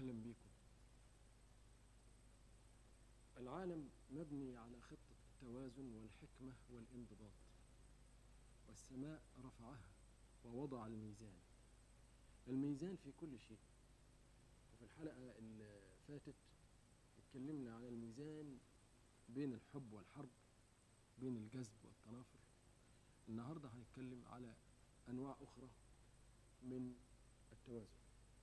أهلا بكم العالم مبني على خطة التوازن والحكمة والانضباط والسماء رفعها ووضع الميزان الميزان في كل شيء وفي الحلقة اللي فاتت اتكلمنا على الميزان بين الحب والحرب بين الجذب والتنافر النهاردة هنتكلم على أنواع أخرى من التوازن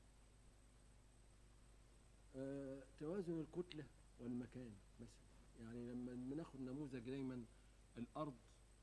آه، توازن الكتلة والمكان مثلا يعني لما بناخد نموذج دايما الأرض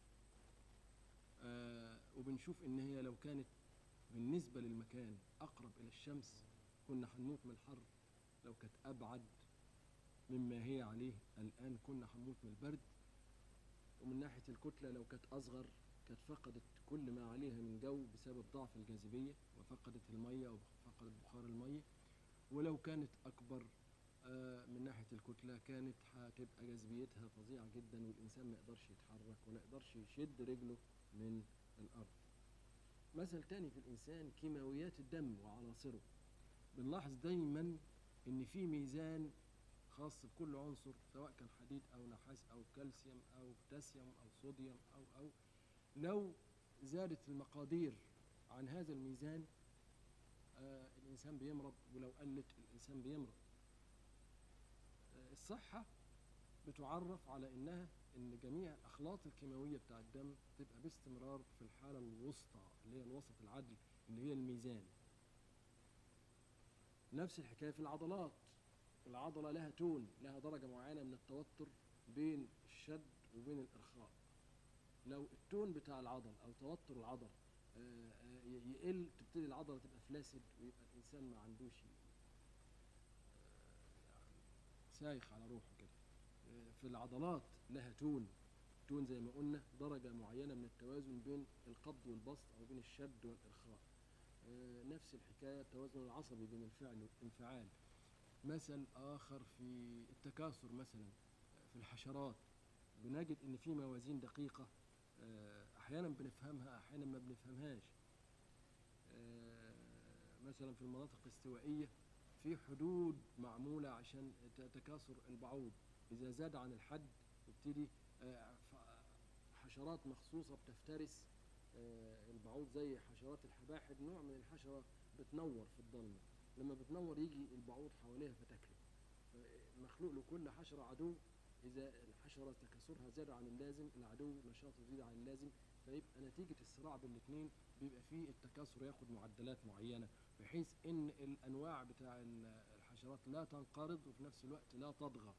آه، وبنشوف إن هي لو كانت بالنسبة للمكان أقرب إلى الشمس كنا هنموت من الحر لو كانت أبعد مما هي عليه الآن كنا هنموت من البرد ومن ناحية الكتلة لو كانت أصغر كانت فقدت كل ما عليها من جو بسبب ضعف الجاذبية وفقدت المية وفقدت بخار المية ولو كانت أكبر آه، من ناحية الكتلة كانت هتبقى جاذبيتها فظيعة جدا والإنسان ما يقدرش يتحرك ولا يقدرش يشد رجله من الأرض مثل تاني في الإنسان كيماويات الدم وعناصره بنلاحظ دايما إن في ميزان خاص بكل عنصر سواء كان حديد أو نحاس أو كالسيوم أو بوتاسيوم أو صوديوم أو أو لو زادت المقادير عن هذا الميزان آه الإنسان بيمرض ولو قلت الإنسان بيمرض آه الصحة بتعرف على إنها إن جميع الأخلاط الكيماوية بتاع الدم تبقى باستمرار في الحالة الوسطى اللي هي الوسط العدل اللي هي الميزان نفس الحكاية في العضلات العضلة لها تون لها درجة معينة من التوتر بين الشد وبين الإرخاء لو التون بتاع العضل أو توتر العضل آه، آه، يقل تبتدي العضلة تبقى فلاسد ويبقى الإنسان ما عندوش آه، يعني سايخ على روحه كده آه، في العضلات لها تون تون زي ما قلنا درجة معينة من التوازن بين القبض والبسط أو بين الشد والإرخاء آه، نفس الحكاية التوازن العصبي بين الفعل والانفعال مثل آخر في التكاثر مثلا في الحشرات بنجد إن في موازين دقيقة آه، أحيانا بنفهمها أحيانا ما بنفهمهاش آه، مثلا في المناطق الاستوائية في حدود معمولة عشان ت- تكاثر البعوض إذا زاد عن الحد يبتدي آه، ف- حشرات مخصوصة بتفترس آه، البعوض زي حشرات الحباحب نوع من الحشرة بتنور في الضلمة لما بتنور يجي البعوض حواليها فتاكله مخلوق لكل حشرة عدو إذا الحشرة تكاثرها زاد عن اللازم العدو نشاطه يزيد عن اللازم فيبقى نتيجة الصراع بين الاثنين بيبقى فيه التكاثر ياخد معدلات معينة بحيث إن الأنواع بتاع ال- الحشرات لا تنقرض وفي نفس الوقت لا تطغى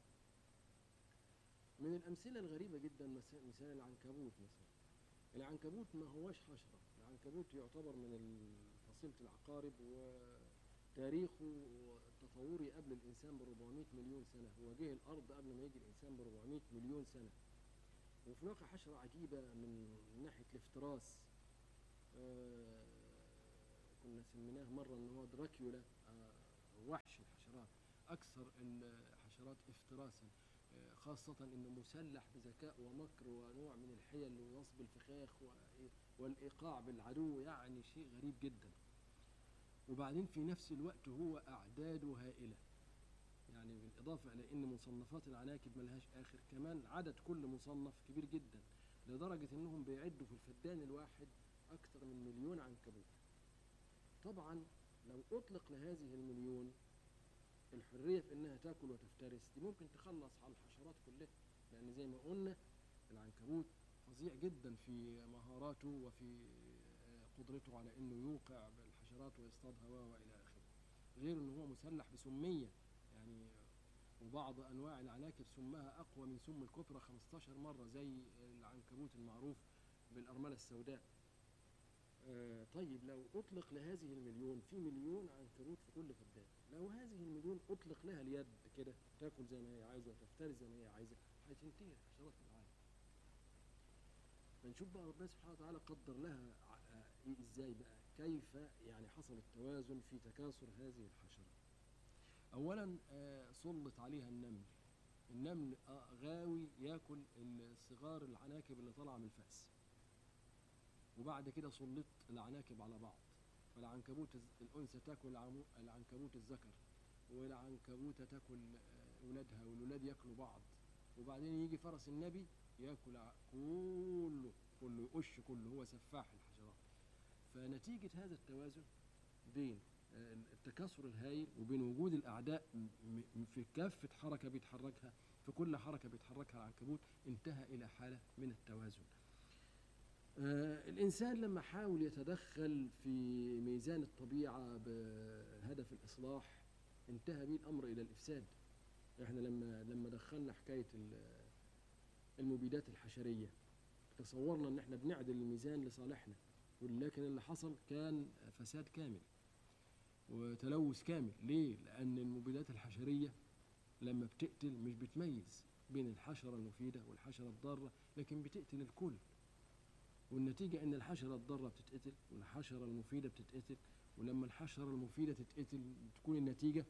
من الأمثلة الغريبة جدا مس- مثال العنكبوت مثلا العنكبوت ما هوش حشرة العنكبوت يعتبر من ال- فصيلة العقارب وتاريخه تطوري قبل الإنسان ب 400 مليون سنة هو جه الأرض قبل ما يجي الإنسان ب 400 مليون سنة وفي واقع حشرة عجيبة من ناحية الافتراس آه كنا سميناه مرة إن هو دراكيولا آه وحش الحشرات أكثر الحشرات افتراسا آه، خاصة إنه مسلح بذكاء ومكر ونوع من الحيل ونصب الفخاخ و- والإيقاع بالعدو يعني شيء غريب جدا وبعدين في نفس الوقت هو أعداده هائلة يعني بالإضافة إلى إن مصنفات العناكب ملهاش آخر كمان عدد كل مصنف كبير جدا لدرجة إنهم بيعدوا في الفدان الواحد أكثر من مليون عنكبوت طبعا لو أطلق لهذه المليون الحرية في إنها تاكل وتفترس دي ممكن تخلص على الحشرات كلها لأن زي ما قلنا العنكبوت فظيع جدا في مهاراته وفي آه، قدرته على إنه يوقع بالحشرات ويصطادها و- وإلى آخره غير إنه هو مسلح بسمية يعني وبعض أنواع العناكب سمها أقوى من سم الكبرى 15 مرة زي العنكبوت المعروف بالأرملة السوداء آه، طيب لو أطلق لهذه المليون في مليون عنكبوت في كل فدان لو هذه المليون أطلق لها اليد كده تاكل زي ما هي عايزة وتفترس زي ما هي عايزة هتنتهي الحشرات من العالم فنشوف بقى ربنا سبحانه وتعالى قدر لها ع- آه، إيه ازاي بقى كيف يعني حصل التوازن في تكاثر هذه الحشرات اولا آه، سلط عليها النمل النمل آه، غاوي ياكل الصغار العناكب اللي طالعه من الفأس وبعد كده سلط العناكب على بعض فالعنكبوت الز- الانثى تاكل العمو- العنكبوت الذكر والعنكبوتة تاكل آه، ولادها والولاد ياكلوا بعض وبعدين يجي فرس النبي ياكل ع- كله كله يقش كله هو سفاح الحشرات فنتيجة هذا التوازن بين آه، التكاثر الهائل وبين وجود الأعداء م- م- في كافة حركة بيتحركها في كل حركة بيتحركها العنكبوت انتهى إلى حالة من التوازن آه، الإنسان لما حاول يتدخل في ميزان الطبيعة بهدف الإصلاح انتهى به الأمر إلى الإفساد احنا لما لما دخلنا حكاية ال- المبيدات الحشرية تصورنا ان احنا بنعدل الميزان لصالحنا ولكن اللي حصل كان فساد كامل وتلوث كامل ليه لان المبيدات الحشرية لما بتقتل مش بتميز بين الحشرة المفيدة والحشرة الضارة لكن بتقتل الكل والنتيجة ان الحشرة الضارة بتتقتل والحشرة المفيدة بتتقتل ولما الحشرة المفيدة تتقتل تكون النتيجة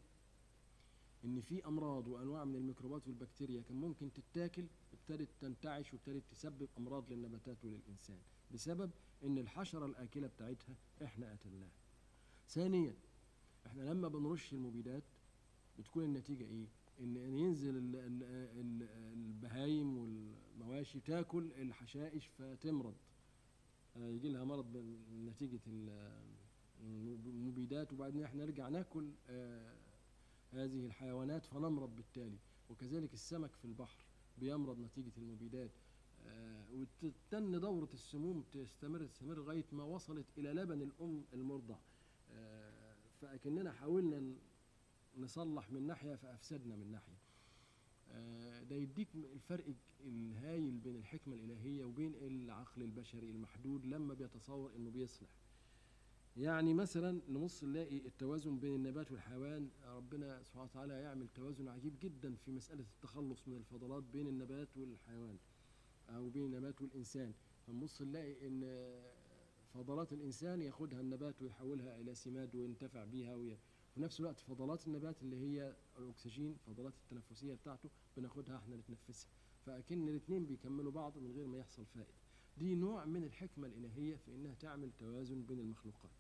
ان في امراض وانواع من الميكروبات والبكتيريا كان ممكن تتاكل ابتدت تنتعش وابتدت تسبب امراض للنباتات وللانسان بسبب ان الحشره الاكله بتاعتها احنا قتلناها ثانيا احنا لما بنرش المبيدات بتكون النتيجه ايه ان إن ينزل ال- ال- ال- البهايم والمواشي تاكل الحشائش فتمرض آه، يجي لها مرض من نتيجه ال- المبيدات وبعدين احنا نرجع ناكل آه، هذه الحيوانات فنمرض بالتالي وكذلك السمك في البحر بيمرض نتيجة المبيدات آه، وتتن دورة السموم تستمر تستمر لغاية ما وصلت إلى لبن الأم المرضع آه، فأكننا حاولنا ن- نصلح من ناحية فأفسدنا من ناحية آه، ده يديك الفرق الهايل بين الحكمة الإلهية وبين العقل البشري المحدود لما بيتصور إنه بيصلح يعني مثلا نبص نلاقي التوازن بين النبات والحيوان ربنا سبحانه وتعالى يعمل توازن عجيب جدا في مسألة التخلص من الفضلات بين النبات والحيوان أو بين النبات والإنسان فنبص نلاقي إن فضلات الإنسان ياخدها النبات ويحولها إلى سماد وينتفع بيها وي... في نفس الوقت فضلات النبات اللي هي الأكسجين فضلات التنفسية بتاعته بناخدها احنا نتنفسها فأكن الاثنين بيكملوا بعض من غير ما يحصل فائدة دي نوع من الحكمة الإلهية في إنها تعمل توازن بين المخلوقات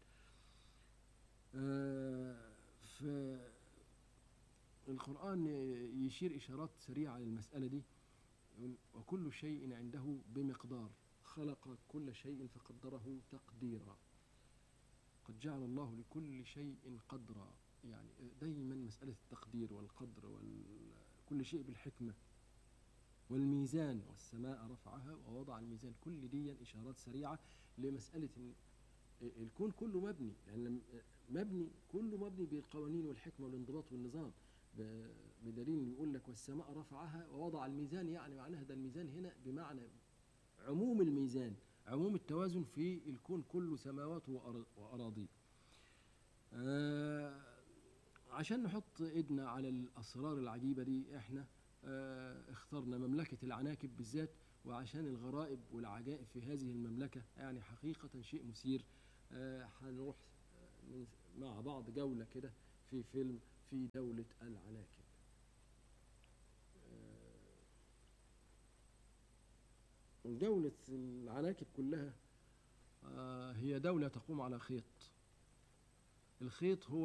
آه، في القرآن يشير إشارات سريعة للمسألة دي يقول وكل شيء عنده بمقدار خلق كل شيء فقدره تقديرا قد جعل الله لكل شيء قدرا يعني دايما مسألة التقدير والقدر وكل شيء بالحكمة والميزان والسماء رفعها ووضع الميزان كل دي إشارات سريعة لمسألة إن الكون كله مبني يعني لم- مبني كله مبني بالقوانين والحكمة والانضباط والنظام ب- بدليل إنه يقول لك والسماء رفعها ووضع الميزان يعني معناها ده الميزان هنا بمعنى عموم الميزان عموم التوازن في الكون كله سماوات وأر- وأراضي آه عشان نحط ايدنا على الاسرار العجيبه دي احنا آه اخترنا مملكه العناكب بالذات وعشان الغرائب والعجائب في هذه المملكه يعني حقيقه شيء مثير آه هنروح آه، من- مع بعض جوله كده في فيلم في دوله العناكب آه، دولة العناكب كلها آه، هي دولة تقوم على خيط الخيط هو